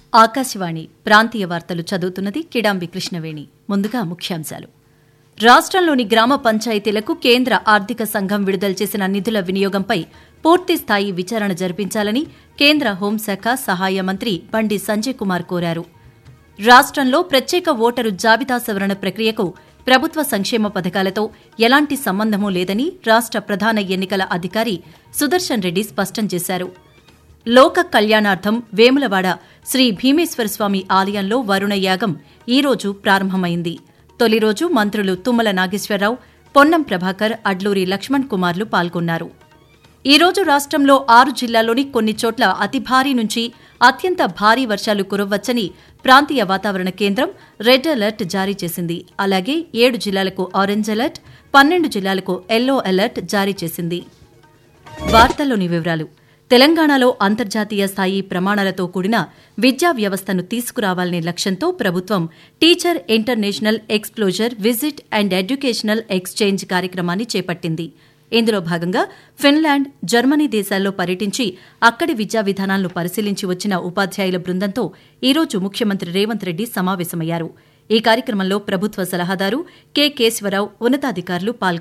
ఆకాశవాణి ప్రాంతీయ వార్తలు చదువుతున్నది కిడాంబి కృష్ణవేణి ముందుగా ముఖ్యాంశాలు రాష్ట్రంలోని గ్రామ పంచాయతీలకు కేంద్ర ఆర్థిక సంఘం విడుదల చేసిన నిధుల వినియోగంపై పూర్తిస్థాయి విచారణ జరిపించాలని కేంద్ర హోంశాఖ సహాయ మంత్రి బండి సంజయ్ కుమార్ కోరారు రాష్ట్రంలో ప్రత్యేక ఓటరు జాబితా సవరణ ప్రక్రియకు ప్రభుత్వ సంక్షేమ పథకాలతో ఎలాంటి సంబంధమూ లేదని రాష్ట్ర ప్రధాన ఎన్నికల అధికారి సుదర్శన్ రెడ్డి స్పష్టం చేశారు లోక కళ్యాణార్థం వేములవాడ శ్రీ భీమేశ్వర స్వామి ఆలయంలో వరుణ యాగం ఈ రోజు ప్రారంభమైంది తొలి రోజు మంత్రులు తుమ్మల నాగేశ్వరరావు పొన్నం ప్రభాకర్ అడ్లూరి లక్ష్మణ్ కుమార్లు పాల్గొన్నారు ఈ రోజు రాష్ట్రంలో ఆరు జిల్లాల్లోని కొన్ని చోట్ల అతి భారీ నుంచి అత్యంత భారీ వర్షాలు కురవ్వచ్చని ప్రాంతీయ వాతావరణ కేంద్రం రెడ్ అలర్ట్ జారీ చేసింది అలాగే ఏడు జిల్లాలకు ఆరెంజ్ అలర్ట్ పన్నెండు జిల్లాలకు ఎల్లో అలర్ట్ జారీ చేసింది వార్తల్లోని వివరాలు తెలంగాణలో అంతర్జాతీయ స్థాయి ప్రమాణాలతో కూడిన విద్యా వ్యవస్థను తీసుకురావాలనే లక్ష్యంతో ప్రభుత్వం teacher international exposure visit and educational exchange కార్యక్రమాన్ని చేపట్టింది ఇందులో భాగంగా ఫిన్లాండ్ జర్మనీ దేశాల్లో పర్యటించి అక్కడి విద్యా విధానాలను పరిశీలించి వచ్చిన ఉపాధ్యాయుల బృందంతో ఈ రోజు ముఖ్యమంత్రి రేవంత్ రెడ్డి సమావేశమయ్యారు ఈ కార్యక్రమంలో ప్రభుత్వ సలహాదారు కె కేశవరావు ఉన్నతాధికారులు పాల్గొన్నారు